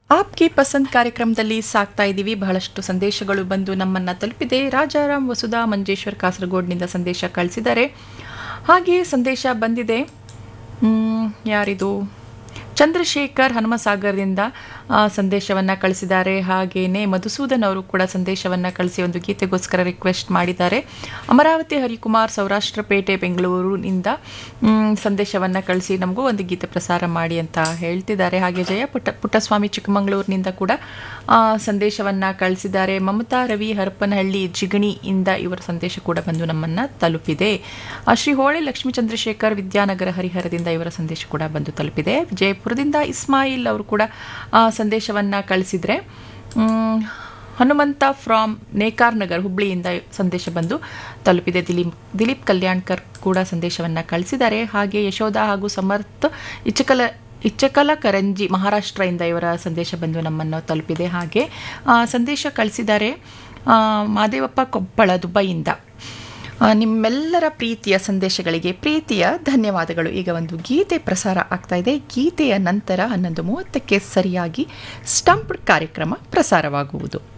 ಆಪ್ಗೆ ಪಸಂದ್ ಕಾರ್ಯಕ್ರಮದಲ್ಲಿ ಸಾಕ್ತಾ ಇದ್ದೀವಿ ಬಹಳಷ್ಟು ಸಂದೇಶಗಳು ಬಂದು ನಮ್ಮನ್ನ ತಲುಪಿದೆ ರಾಜಾರಾಮ್ ವಸುಧಾ ಮಂಜೇಶ್ವರ್ ಕಾಸರಗೋಡ್ನಿಂದ ಸಂದೇಶ ಕಳಿಸಿದ್ದಾರೆ ಹಾಗೆ ಸಂದೇಶ ಬಂದಿದೆ ಮ್, ಯಾರಿದು ಚಂದ್ರಶೇಖರ್ ಹನುಮಸಾಗರದಿಂದ ಸಂದೇಶವನ್ನು ಕಳಿಸಿದ್ದಾರೆ ಹಾಗೆಯೇ ಮಧುಸೂದನ್ ಅವರು ಕೂಡ ಸಂದೇಶವನ್ನು ಕಳಿಸಿ ಒಂದು ಗೀತೆಗೋಸ್ಕರ ರಿಕ್ವೆಸ್ಟ್ ಮಾಡಿದ್ದಾರೆ ಅಮರಾವತಿ ಹರಿಕುಮಾರ್ ಸೌರಾಷ್ಟ್ರಪೇಟೆ ಬೆಂಗಳೂರಿನಿಂದ ಸಂದೇಶವನ್ನು ಕಳಿಸಿ ನಮಗೂ ಒಂದು ಗೀತೆ ಪ್ರಸಾರ ಮಾಡಿ ಅಂತ ಹೇಳ್ತಿದ್ದಾರೆ ಹಾಗೆ ಜಯ ಪುಟ್ಟ ಪುಟ್ಟಸ್ವಾಮಿ ಚಿಕ್ಕಮಗಳೂರಿನಿಂದ ಕೂಡ ಸಂದೇಶವನ್ನು ಕಳಿಸಿದ್ದಾರೆ ಮಮತಾ ರವಿ ಹರಪನಹಳ್ಳಿ ಜಿಗಣಿಯಿಂದ ಇವರ ಸಂದೇಶ ಕೂಡ ಬಂದು ನಮ್ಮನ್ನು ತಲುಪಿದೆ ಆ, ಶ್ರೀ ಹೋಳೆ ಲಕ್ಷ್ಮೀ ಚಂದ್ರಶೇಖರ್ ವಿದ್ಯಾನಗರ ಹರಿಹರದಿಂದ ಇವರ ಸಂದೇಶ ಕೂಡ ಬಂದು ತಲುಪಿದೆ ವಿಜಯಪುರದಿಂದ ಇಸ್ಮಾಯಿಲ್ ಅವರು ಕೂಡ ಆ, ಸಂದೇಶವನ್ನ ಕಳಿಸಿದ್ರೆ ಮ್, ಹನುಮಂತ ಫ್ರಾಮ್ ನೇಕಾರ್ ನಗರ್ ಹುಬ್ಳಿಯಿಂದ ಸಂದೇಶ ಬಂದು ತಲುಪಿದೆ ದಿಲೀಪ್ ದಿಲೀಪ್ ಕಲ್ಯಾಣ್ಕರ್ ಕೂಡ ಸಂದೇಶವನ್ನು ಕಳಿಸಿದ್ದಾರೆ ಹಾಗೆ ಯಶೋಧ ಹಾಗೂ ಸಮರ್ಥ ಇಚ್ಚಕಲ ಇಚ್ಚಕಲ ಕರಂಜಿ ಮಹಾರಾಷ್ಟ್ರದಿಂದ ಇವರ ಸಂದೇಶ ಬಂದು ನಮ್ಮನ್ನು ತಲುಪಿದೆ ಹಾಗೆ ಆ, ಸಂದೇಶ ಕಳಿಸಿದ್ದಾರೆ ಆ, ಮಾದೇವಪ್ಪ ಕೊಪ್ಪಳ ದುಬೈಯಿಂದ ಆ, ನಿಮ್ಮೆಲ್ಲರ ಪ್ರೀತಿಯ ಸಂದೇಶಗಳಿಗೆ ಪ್ರೀತಿಯ ಧನ್ಯವಾದಗಳು ಈಗ ಒಂದು ಗೀತೆ ಪ್ರಸಾರ ಆಗ್ತಾ ಇದೆ ಗೀತೆಯ ನಂತರ ಹನ್ನೊಂದು ಮೂವತ್ತಕ್ಕೆ ಸರಿಯಾಗಿ ಸ್ಟಂಪ್ ಕಾರ್ಯಕ್ರಮ ಪ್ರಸಾರವಾಗುವುದು